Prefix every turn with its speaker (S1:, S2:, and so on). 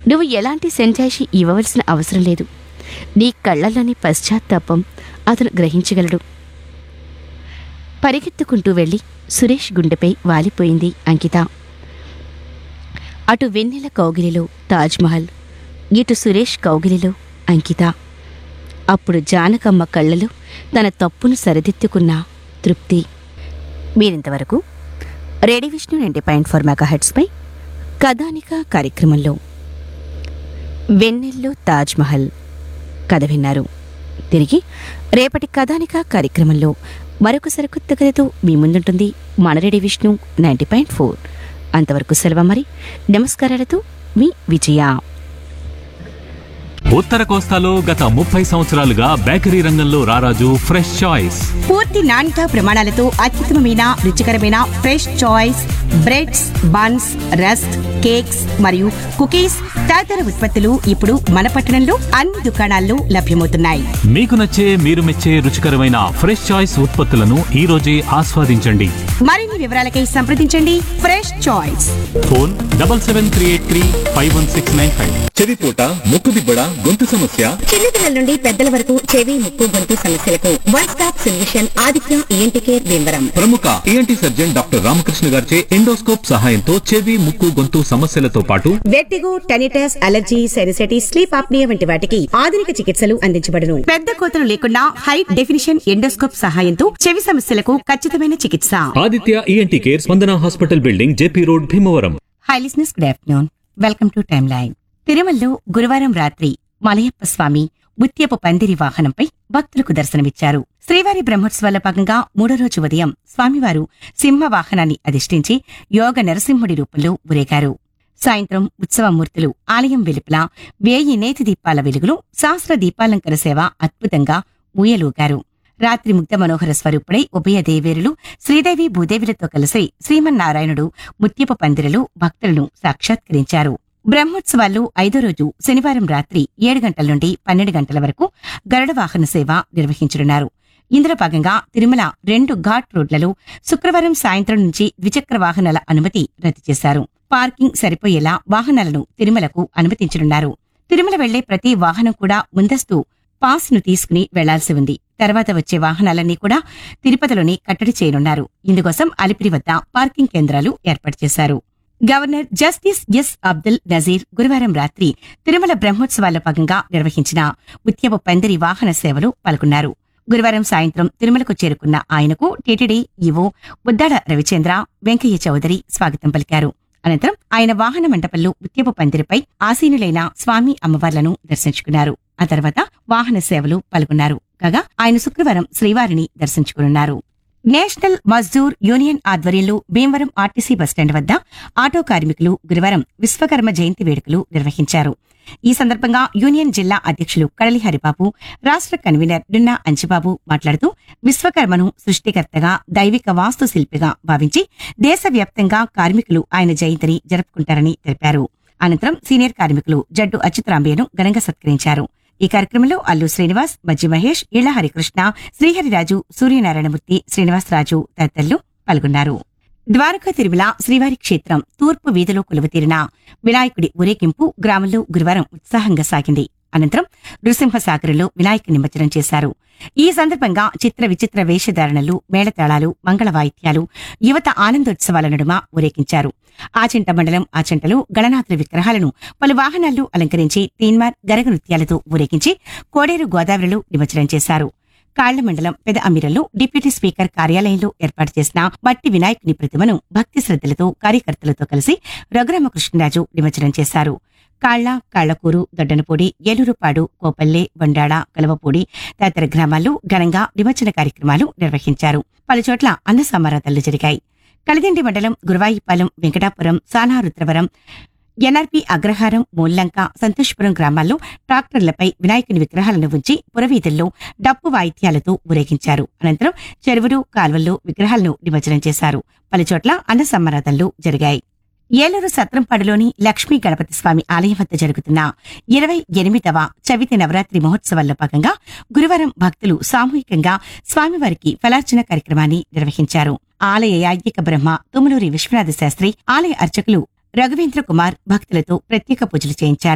S1: నువ్వు ఎలాంటి సెంజాయిషి ఇవ్వవలసిన అవసరం లేదు నీ కళ్ళల్లోని పశ్చాత్తాపం అతను గ్రహించగలడు పరిగెత్తుకుంటూ వెళ్ళి సురేష్ గుండెపై వాలిపోయింది అంకిత అటు వెన్నెల కౌగిలిలో తాజ్మహల్ ఇటు సురేష్ కౌగిలిలో అంకిత అప్పుడు జానకమ్మ కళ్ళలో తన తప్పును సరిదిద్దుకున్న తృప్తి మీరింతవరకు radio Vishnu ninety point four mega హెడ్స్పై కథానిక కార్యక్రమంలో వెన్నెల్లో తాజ్మహల్ కథ విన్నారు తిరిగి రేపటి కథానిక కార్యక్రమంలో మరొక సరికొత్త కథతో మీ ముందుంటుంది మన radio Vishnu ninety point four అంతవరకు సెలవు మరి నమస్కారాలతో మీ విజయ
S2: ఉత్తర కోస్తాలో గత ముప్పై సంవత్సరాలుగా బేకరీ రంగంలో రారాజు ఫ్రెష్ చాయిస్
S3: పూర్తి నాణ్యత ప్రమాణాలతో అత్యుత్తమమైన రుచికరమైన fresh choice breads buns rusk cakes మరియు కుకీస్ తదితర ఉత్పత్తులు ఇప్పుడు మన పట్టణంలో అన్ని దుకాణాల్లో లభ్యమవుతున్నాయి
S2: మీకు నచ్చే మీరు మెచ్చే రుచికరమైన ఫ్రెష్ చాయిస్ ఉత్పత్తులను ఈ రోజే ఆస్వాదించండి
S3: మరిన్ని వివరాలకై సంప్రదించండి fresh choice
S2: phone double seven three eight three five one six nine five
S4: చెవిపోట ముక్కుదిబ్బడ గొంతు సమస్య
S5: చిన్నపిల్లల నుండి పెద్దల వరకు చెవి ముక్కు గొంతు సమస్యలకు one stop solution Aditya ENT care Bhimavaram
S4: ప్రముఖ ఈఎన్టీ సర్జన్ డాక్టర్ రామకృష్ణ గారిచే ఎండోస్కోప్ సహాయంతో చెవి ముక్కు గొంతు సమస్యలతో పాటు
S3: vertigo tinnitus allergy sinusitis sleep apnoea వంటి వాటికి ఆధునిక చికిత్సలు అందించబడును పెద్ద కోతలు లేకుండా హై డెఫినిషన్ ఎండోస్కోప్ సహాయంతో చెవి సమస్యలకు ఖచ్చితమైన చికిత్స
S4: Aditya ENT care Spandana hospital building JP road Bhimavaram
S3: hi listeners good afternoon welcome to time line తిరుమలలో గురువారం రాత్రి మలయప్ప స్వామి ముత్యపు పందిరి వాహనంపై భక్తులకు దర్శనమిచ్చారు శ్రీవారి బ్రహ్మోత్సవాల భాగంగా మూడో రోజు ఉదయం స్వామివారు సింహ వాహనాన్ని అధిష్ఠించి యోగ నరసింహుడి రూపంలో ఊరేగారు సాయంత్రం ఉత్సవమూర్తులు ఆలయం వెలుపల వేయి నేతి దీపాల వెలుగులు సహస్ర దీపాలంకర సేవ అద్భుతంగా ఊయలూగారు రాత్రి ముగ్ధ మనోహర స్వరూపుడై ఉభయ దేవేరులు శ్రీదేవి భూదేవులతో కలిసి శ్రీమన్నారాయణుడు ముత్యపు పందిరలు భక్తులను సాక్షాత్కరించారు బ్రహ్మోత్సవాలు ఐదో రోజు శనివారం రాత్రి ఏడు గంటల నుండి పన్నెండు గంటల వరకు గరుడ వాహన సేవ నిర్వహించనున్నారు ఇందులో భాగంగా తిరుమల రెండు ఘాట్ రోడ్లలో శుక్రవారం సాయంత్రం నుంచి ద్విచక్ర వాహనాల అనుమతి రద్దు చేశారు పార్కింగ్ సరిపోయేలా వాహనాలను తిరుమలకు అనుమతించనున్నారు తిరుమల వెళ్లే ప్రతి వాహనం కూడా ముందస్తు పాస్ ను తీసుకుని వెళ్లాల్సి ఉంది తర్వాత వచ్చే వాహనాలన్నీ కూడా తిరుపతిలోని కట్టడి చేయనున్నారు ఇందుకోసం అలిపిరి వద్ద పార్కింగ్ కేంద్రాలు ఏర్పాటు చేశారు governor justice S Abdul Nazeer గురువారం రాత్రి తిరుమల బ్రహ్మోత్సవాల భాగంగా నిర్వహించిన ఉత్యవ పందిరి వాహన సేవలు పాల్గొన్నారు గురువారం సాయంత్రం తిరుమలకు చేరుకున్న ఆయనకు టీటీడీ ఈవో ఉద్దాడ రవిచంద్ర వెంకయ్య చౌదరి స్వాగతం పలికారు అనంతరం ఆయన వాహన మండపంలో ఉత్యవ పందిరిపై ఆసీనులైన స్వామి అమ్మవార్లను దర్శించుకున్నారు ఆ తర్వాత వాహన సేవలు పాల్గొన్నారు కాగా ఆయన శుక్రవారం శ్రీవారిని దర్శించుకున్నారు నేషనల్ మజ్దూర్ యూనియన్ ఆధ్వర్యంలో భీమవరం ఆర్టీసీ బస్టాండ్ వద్ద ఆటో కార్మికులు గురువారం విశ్వకర్మ జయంతి వేడుకలు నిర్వహించారు ఈ సందర్భంగా యూనియన్ జిల్లా అధ్యక్షులు కడలి హరిబాబు రాష్ట్ర కన్వీనర్ డున్నా అంచిబాబు మాట్లాడుతూ విశ్వకర్మను సృష్టికర్తగా దైవిక వాస్తు శిల్పిగా భావించి దేశవ్యాప్తంగా కార్మికులు ఆయన జయంతిని జరుపుకుంటారని తెలిపారు అనంతరం సీనియర్ కార్మికులు జడ్డు అచ్యుతరాంబయ్యను ఘనంగా సత్కరించారు ఈ కార్యక్రమంలో అల్లు శ్రీనివాస్ మజ్జి మహేష్ ఇళ్ల హరికృష్ణ శ్రీహరిరాజు సూర్యనారాయణమూర్తి శ్రీనివాసరాజు తదితరులు పాల్గొన్నారు ద్వారకా తిరుమల శ్రీవారి క్షేత్రం తూర్పు వీధిలో కొలువుతీరిన వినాయకుడి ఊరేగింపు గ్రామంలో గురువారం ఉత్సాహంగా సాగింది అనంతరం నృసింహసాగరంలో వినాయక నిమజ్జనం చేశారు ఈ సందర్భంగా చిత్ర విచిత్ర వేషధారణలు మేళతాళాలు మంగళ వాయిద్యాలు యువత ఆనందోత్సవాల నడుమ ఊరేగించారు ఆచంట మండలం ఆచంటలో గణనాథుల విగ్రహాలను పలు వాహనాల్లో అలంకరించి తీన్మార్ గరగ నృత్యాలతో ఊరేగించి కోడేరు గోదావరిలో నిమజ్జనం చేశారు కాళ్ల మండలం పెద అమీరంలో డిప్యూటీ స్పీకర్ కార్యాలయంలో ఏర్పాటు చేసిన మట్టి వినాయకుని ప్రతిమను భక్తి శ్రద్ధలతో కార్యకర్తలతో కలిసి రఘురామకృష్ణరాజు నిమజ్జనం చేశారు కాళ్ల కాళ్లకూరు దొడ్డనపూడి ఏలూరుపాడు కోపల్లె వండాడ కలవపూడి తదితర గ్రామాల్లో ఘనంగా నిమజ్జన కార్యక్రమాలు నిర్వహించారు పలుచోట్ల అన్న సమారాధనలు జరిగాయి కలిదిండి మండలం గురువాయిపాలెం వెంకటాపురం సానారుద్రవరం ఎన్ఆర్పి అగ్రహారం మూల్లంక సంతోష్పురం గ్రామాల్లో ట్రాక్టర్లపై వినాయకుని విగ్రహాలను ఉంచి పురవీధుల్లో డప్పు వాయిద్యాలతో ఊరేగించారు అనంతరం చెరువులు కాల్వల్లో విగ్రహాలను నిమజ్జనం చేశారు పలుచోట్ల అన్న సమారాధనలు జరిగాయి ఏలూరు సత్రంపాడులోని లక్ష్మీ గణపతి స్వామి ఆలయం వద్ద జరుగుతున్న ఇరవై ఎనిమిదవ చవితి నవరాత్రి మహోత్సవాల్లో భాగంగా గురువారం భక్తులు సామూహికంగా స్వామివారికి ఫలార్చన కార్యక్రమాన్ని నిర్వహించారు ఆలయ యాజ్ఞిక బ్రహ్మ తుములూరి విశ్వనాథ శాస్త్రి ఆలయ అర్చకులు రఘువేంద్ర కుమార్ భక్తులతో ప్రత్యేక పూజలు చేయించారు